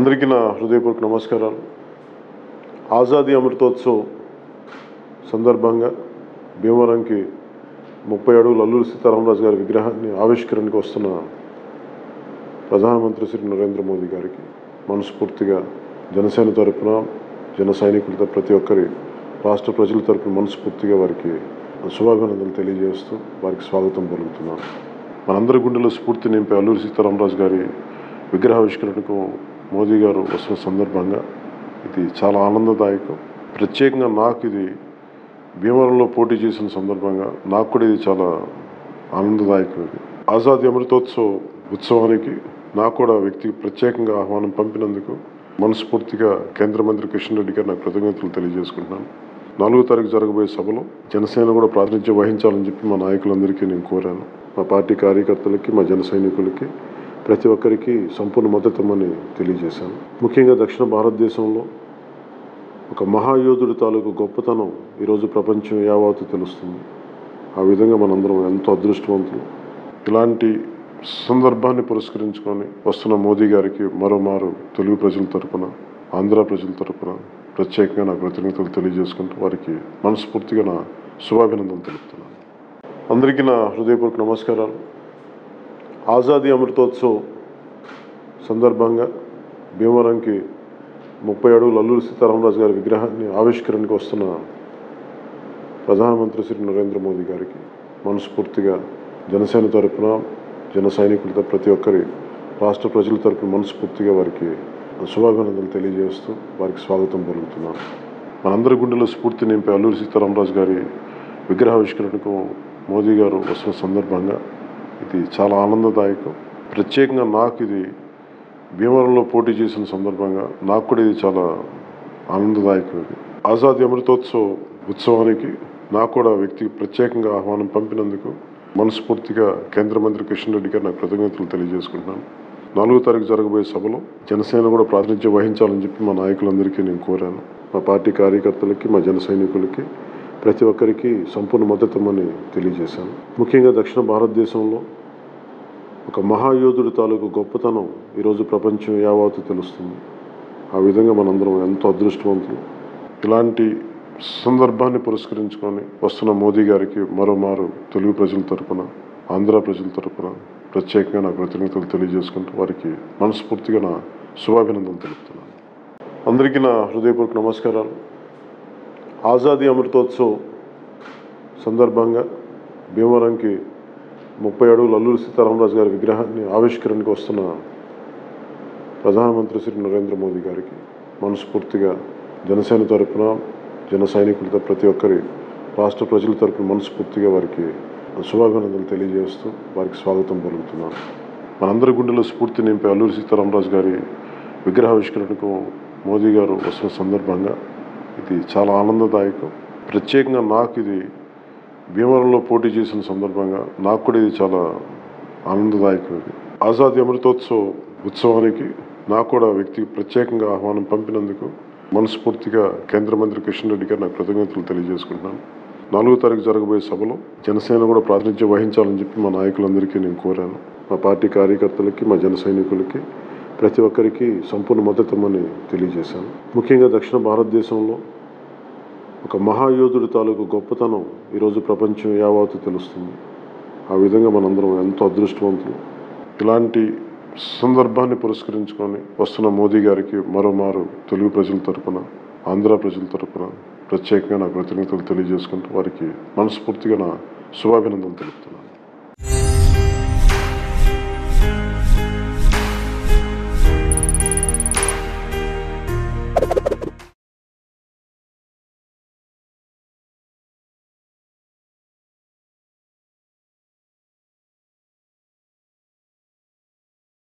అందరికీ నా హృదయపూర్వక నమస్కారాలు ఆజాదీ అమృతోత్సవ్ సందర్భంగా భీమవరంకి ముప్పై అడుగుల అల్లూరి సీతారామరాజు గారి విగ్రహాన్ని ఆవిష్కరణకు వస్తున్న ప్రధానమంత్రి శ్రీ నరేంద్ర మోదీ గారికి మనస్ఫూర్తిగా జనసేన తరపున జన సైనికులతో ప్రతి ఒక్కరి రాష్ట్ర ప్రజల తరపున మనస్ఫూర్తిగా వారికి శుభాభినందనలు తెలియజేస్తూ వారికి స్వాగతం పలుకుతున్నాను మనందరి గుండెలో స్ఫూర్తి నింపే అల్లూరి సీతారామరాజు గారి విగ్రహావిష్కరణకు మోదీ గారు వస్తున్న సందర్భంగా ఇది చాలా ఆనందదాయకం ప్రత్యేకంగా నాకు ఇది భీమవరంలో పోటీ చేసిన సందర్భంగా నాకు కూడా ఇది చాలా ఆనందదాయకం ఇది ఆజాదీ అమృతోత్సవ్ ఉత్సవానికి నాకు కూడా వ్యక్తి ప్రత్యేకంగా ఆహ్వానం పంపినందుకు మనస్ఫూర్తిగా కేంద్ర మంత్రి కిషన్ రెడ్డి గారు నాకు కృతజ్ఞతలు తెలియజేసుకుంటున్నాను నాలుగో తారీఖు జరగబోయే సభలో జనసేన కూడా ప్రాతినిధ్యం వహించాలని చెప్పి మా నాయకులందరికీ నేను కోరాను మా పార్టీ కార్యకర్తలకి మా జన సైనికులకి ప్రతి ఒక్కరికి సంపూర్ణ మద్దతు ఇవ్వమని తెలియజేశాను ముఖ్యంగా దక్షిణ భారతదేశంలో ఒక మహాయోధుడి తాలూకు గొప్పతనం ఈరోజు ప్రపంచం యావత్తు తెలుస్తుంది ఆ విధంగా మనందరం ఎంతో అదృష్టవంతులు ఇలాంటి సందర్భాన్ని పురస్కరించుకొని వస్తున్న మోదీ గారికి మరోమారు తెలుగు ప్రజల తరపున ఆంధ్ర ప్రజల తరపున ప్రత్యేకంగా నా కృతజ్ఞతలు తెలియజేసుకుంటూ వారికి మనస్ఫూర్తిగా నా శుభాభినందనలు తెలుపుతున్నాను అందరికీ నా హృదయపూర్వక నమస్కారాలు ఆజాదీ అమృతోత్సవ్ సందర్భంగా భీమవరంకి ముప్పై అడుగుల అల్లూరి సీతారామరాజు గారి విగ్రహాన్ని ఆవిష్కరణకు వస్తున్న ప్రధానమంత్రి శ్రీ నరేంద్ర మోదీ గారికి మనస్ఫూర్తిగా జనసేన తరపున జన సైనికులతో ప్రతి ఒక్కరి రాష్ట్ర ప్రజల తరపున మనస్ఫూర్తిగా వారికి శుభాభినందనలు తెలియజేస్తూ వారికి స్వాగతం పలుకుతున్నాను మనందరి గుండెలో స్ఫూర్తి నింపే అల్లూరి సీతారామరాజు గారి విగ్రహావిష్కరణకు మోదీ గారు వస్తున్న సందర్భంగా ఇది చాలా ఆనందదాయకం ప్రత్యేకంగా నాకు ఇది భీమవరంలో పోటీ చేసిన సందర్భంగా నాకు కూడా ఇది చాలా ఆనందదాయకం ఇది ఆజాదీ అమృతోత్సవ్ ఉత్సవానికి నాకు కూడా వ్యక్తి ప్రత్యేకంగా ఆహ్వానం పంపినందుకు మనస్ఫూర్తిగా కేంద్ర మంత్రి కిషన్ రెడ్డి గారు నాకు కృతజ్ఞతలు తెలియజేసుకుంటున్నాను నాలుగో తారీఖు జరగబోయే సభలో జనసేన కూడా ప్రాతినిధ్యం వహించాలని చెప్పి మా నాయకులందరికీ నేను కోరాను మా పార్టీ కార్యకర్తలకి మా జన సైనికులకి ప్రతి ఒక్కరికి సంపూర్ణ మద్దతు ఇవ్వమని తెలియజేశాను ముఖ్యంగా దక్షిణ భారతదేశంలో ఒక మహాయోధుడి తాలూకు గొప్పతనం ఈరోజు ప్రపంచం యావత్తు తెలుస్తుంది ఆ విధంగా మనందరం ఎంతో అదృష్టవంతులు ఇలాంటి సందర్భాన్ని పురస్కరించుకొని వస్తున్న మోదీ గారికి మరోమారు తెలుగు ప్రజల తరపున ఆంధ్ర ప్రజల తరపున ప్రత్యేకంగా నా కృతజ్ఞతలు తెలియజేసుకుంటూ వారికి మనస్ఫూర్తిగా నా శుభాభినందనలు తెలుపుతున్నాను అందరికీ నా హృదయపూర్వక నమస్కారాలు ఆజాదీ అమృతోత్సవ్ సందర్భంగా భీమవరంకి ముప్పై అడుగుల అల్లూరి సీతారామరాజు గారి విగ్రహాన్ని ఆవిష్కరణకు వస్తున్న ప్రధానమంత్రి శ్రీ నరేంద్ర మోదీ గారికి మనస్ఫూర్తిగా జనసేన తరపున జన సైనికులతో ప్రతి ఒక్కరి రాష్ట్ర ప్రజల తరపున మనస్ఫూర్తిగా వారికి శుభాభినందనలు తెలియజేస్తూ వారికి స్వాగతం పలుకుతున్నాను మనందరి గుండెలో స్ఫూర్తి నింపే అల్లూరి సీతారామరాజు గారి విగ్రహావిష్కరణకు మోదీ గారు వస్తున్న సందర్భంగా ఇది చాలా ఆనందదాయకం ప్రత్యేకంగా నాకు ఇది భీమవరంలో పోటీ చేసిన సందర్భంగా నాకు కూడా ఇది చాలా ఆనందదాయకం ఇది ఆజాదీ అమృతోత్సవ్ ఉత్సవానికి నాకు కూడా వ్యక్తి ప్రత్యేకంగా ఆహ్వానం పంపినందుకు మనస్ఫూర్తిగా కేంద్ర మంత్రి కిషన్ రెడ్డి గారు నాకు కృతజ్ఞతలు తెలియజేసుకుంటున్నాను నాలుగో తారీఖు జరగబోయే సభలో జనసేన కూడా ప్రాతినిధ్యం వహించాలని చెప్పి మా నాయకులందరికీ నేను కోరాను మా పార్టీ కార్యకర్తలకి మా జన సైనికులకి ప్రతి ఒక్కరికి సంపూర్ణ మద్దతు ఇవ్వమని తెలియజేశాను ముఖ్యంగా దక్షిణ భారతదేశంలో ఒక మహాయోధుడి తాలూకు గొప్పతనం ఈరోజు ప్రపంచం యావత్తు తెలుస్తుంది ఆ విధంగా మనందరం ఎంతో అదృష్టవంతులు ఇలాంటి సందర్భాన్ని పురస్కరించుకొని వస్తున్న మోదీ గారికి మరోమారు తెలుగు ప్రజల తరపున ఆంధ్ర ప్రజల తరపున ప్రత్యేకంగా నా కృతజ్ఞతలు తెలియజేసుకుంటూ వారికి మనస్ఫూర్తిగా నా శుభాభినందనలు తెలుపుతున్నాను